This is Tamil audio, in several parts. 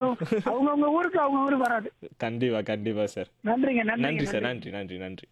அவங்கவுங்க ஊருக்கு அவங்க ஊருக்கு வராது கண்டிப்பா கண்டிப்பா சார் நன்றிங்க நன்றி நன்றி சார் நன்றி நன்றி நன்றி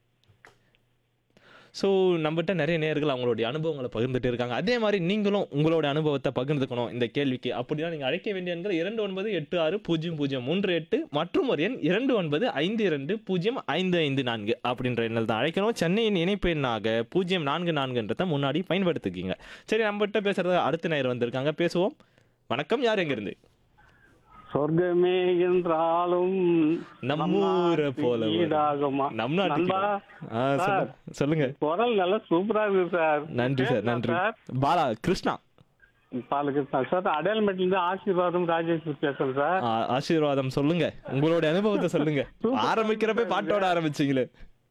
ஸோ நம்மகிட்ட நிறைய நேர்கள் அவங்களுடைய அனுபவங்களை பகிர்ந்துட்டு இருக்காங்க அதே மாதிரி நீங்களும் உங்களோட அனுபவத்தை பகிர்ந்துக்கணும் இந்த கேள்விக்கு அப்படின்னா நீங்கள் அழைக்க வேண்டிய எண்கள் இரண்டு ஒன்பது எட்டு ஆறு பூஜ்ஜியம் பூஜ்ஜியம் மூன்று எட்டு மற்றும் ஒரு எண் இரண்டு ஒன்பது ஐந்து இரண்டு பூஜ்ஜியம் ஐந்து ஐந்து நான்கு அப்படின்ற எண்ணில் தான் அழைக்கணும் சென்னையின் இணைப்பு எண்ணாக பூஜ்ஜியம் நான்கு நான்குன்றதை முன்னாடி பயன்படுத்திக்கிங்க சரி நம்மகிட்ட பேசுறது அடுத்த நேரம் வந்திருக்காங்க பேசுவோம் வணக்கம் யார் எங்கிருந்து சொர்க்கமே என்றாலும் நம்மூரை போல ஒரு- ஈடாகுமா நம் நாட்டுக்கு நண்பா, ஆ, சொல்லுங்க சொல்லுங்க குரல் நல்லா சூப்பரா இருக்கு சார் நன்றி சார் நன்றி பாலா கிருஷ்ணா பாலுக்கு சார் அடையாளமேட்டில இருந்து ஆசீர்வாதம் ராஜேஷ் பேசுறேன் சார் ஆ, ஆசீர்வாதம் சொல்லுங்க உங்களுடைய அனுபவத்தை சொல்லுங்க ஆரம்பிக்கிறப்ப பாட்டோட ஆரம்பிச்சீங்களே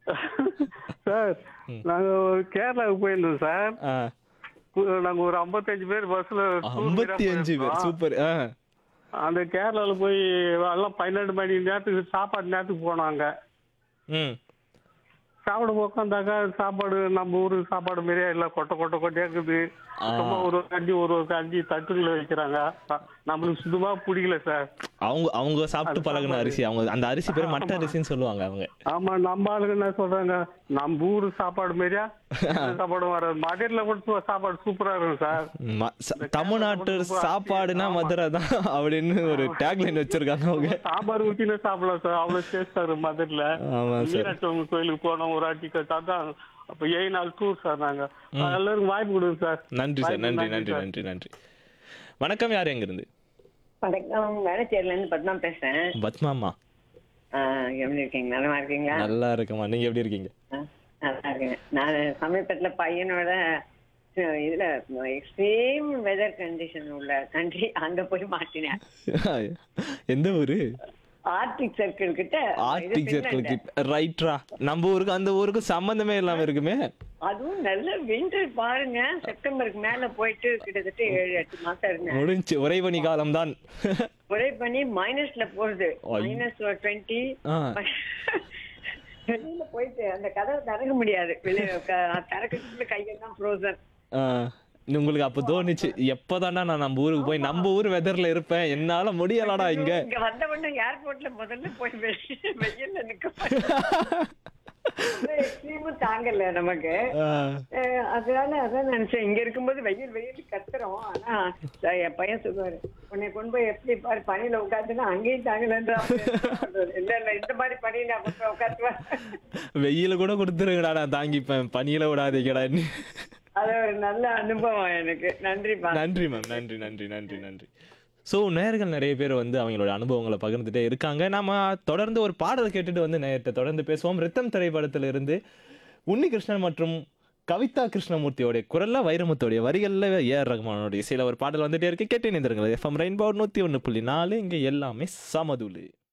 சார் நாங்க ஒரு கேரளாவுக்கு போயிருந்தோம் சார் ஆ, கு- நாங்க ஒரு 55 பேர் பஸ்ல ஐம்பத்தி அஞ்சு பேர் சூப்பர் ஆ, அந்த கேரளால போய் எல்லாம் பன்னெண்டு மணி நேரத்துக்கு சாப்பாடு நேரத்துக்கு போனாங்க ம் சாப்பிட உட்காந்தாக்கா சாப்பாடு நம்ம ஊரு சாப்பாடு மாதிரியே இல்ல கொட்டை கொட்டை கொட்டையா இருக்குது சும்மா ஒரு ஒரு கஞ்சி ஒரு ஒரு கஞ்சி தட்டுல வைக்கிறாங்க ந- நம்மளுக்கு சுத்தமா பிடிக்கல சார் அவங்க அவங்க சாப்பிட்டு பழகுன அரிசி அவங்க அந்த அரிசி பேர் மட்ட அரிசின்னு சொல்லுவாங்க அவங்க ஆமா நம்ம ஆளுங்க என்ன சொல்றாங்க நம்ம ஊரு சாப்பாடு மாதிரியா இந்த சாப்பாடு வராது மதுரையில கூட சு- சாப்பாடு சூப்பரா இருக்கும் சார் ம- ச- தமிழ்நாட்டு சாப்பாடுனா மதுரை தான் அப்படின்னு ஒரு டேக்லைன் வச்சிருக்காங்க அவங்க சாம்பார் ஊத்தினே சாப்பிடலாம் சார் அவ்வளவு டேஸ்டா இருக்கும் மதுரையில ஆமா சார் மீனாட்சி அம்மன் கோயிலுக்கு போனோம் ஒரு வாட்டி அதான் அப்ப ஏழு நாள் டூர் சார் நாங்க எல்லாருக்கும் வாய்ப்பு கொடுங்க சார் நன்றி சார் வாய்ப்பு நன்றி நன்றி சார். நன்றி நன்றி வணக்கம் யார் எங்கிருந்து வணக்கம் வேளச்சேரில இருந்து பத்மா பேசுறேன் பத்மாமா ஆ, எப்படி இருக்கீங்க நலமா இருக்கீங்களா நல்லா இருக்கம்மா நீங்க எப்படி இருக்கீங்க ஆ, நல்லா இருக்கேன் நான் சமீபத்துல பையனோட அஹ், இதுல எக்ஸ்ட்ரீம் வெதர் கண்டிஷன் உள்ள கண்ட்ரி அங்க போய் மாட்டினேன் எந்த ஊரு ஆர்டிக் சர்க்கிள் கிட்ட ஆர்டிக் இது சர்க்கிள் பின்லாந்து. கிட்ட ரைட்ரா நம்ம ஊருக்கு அந்த ஊருக்கு சம்பந்தமே இல்லாம இருக்குமே அதுவும் நல்ல விண்டர் பாருங்க செப்டம்பருக்கு மேல போயிட்டு கிட்டத்தட்ட ஏழு எட்டு மாசம் இருந்தேன் முடிஞ்சு உறைபனி காலம் தான் ஒரே பண்ணி மைனஸ்ல போறது ஐ. மைனஸ் டுவெண்ட்டி ஆ. வெளியில போயிட்டு அந்த கதவை திறக்க முடியாது வெளியில க- திறக்கிறதுக்குள்ள கையெல்லாம் ஃப்ரோசன் உங்களுக்கு அப்ப தோணுச்சு எப்பதான்டா நான் நம்ம ஊருக்கு போய் நம்ம ஊர் வெதர்ல இருப்பேன் என்னால முடியலடா இங்க இங்க வந்த உடனே ஏர்போர்ட்ல முதல்ல போய் வெளிய வெயில்ல நிக்க எக்ஸ்ட்ரீமும் தாங்கல நமக்கு ஆ, அஹ் அதனால அதான் நினைச்சேன் இங்க இருக்கும்போது வெயில் வெயில் கத்துறோம் ஆனா ச- என் பையன் சொல்லுவாரு உன்னை கொண்டு போய் எப்படி பாரு பனியில உட்காந்துன்னா அங்கேயும் தாங்கலன்றா இல்ல இல்ல இந்த மாதிரி பனியில கொண்டு போய் உட்காந்துவேன் வெயில கூட கொடுத்துருங்கடா நான் தாங்கிப்பேன் பனியில விடாதீங்கடா அது ஒரு நல்ல அனுபவம் எனக்கு நன்றிப்பா நன்றி மேம் நன்றி நன்றி நன்றி நன்றி ஸோ நேயர்கள் நிறைய பேர் வந்து அவங்களோட அனுபவங்களை பகிர்ந்துட்டே இருக்காங்க நாம தொடர்ந்து ஒரு பாடல் கேட்டுட்டு வந்து நேயத்தை தொடர்ந்து பேசுவோம் ரித்தம் திரைப்படத்துல இருந்து உன்னிகிருஷ்ணன் மற்றும் கவிதா கிருஷ்ணமூர்த்தியோடைய குரல்ல வைரமுத்தோடைய வரிகள்ல ஏஆர் ரஹ்மானோடைய சில ஒரு பாடல் வந்துட்டே இருக்கு கேட்டு நினைந்திருங்கள் எஃப்எம் ரெயின்போ நூத்தி ஒன்று புள்ளி நாலு இங்க எல்லாமே சமதுலு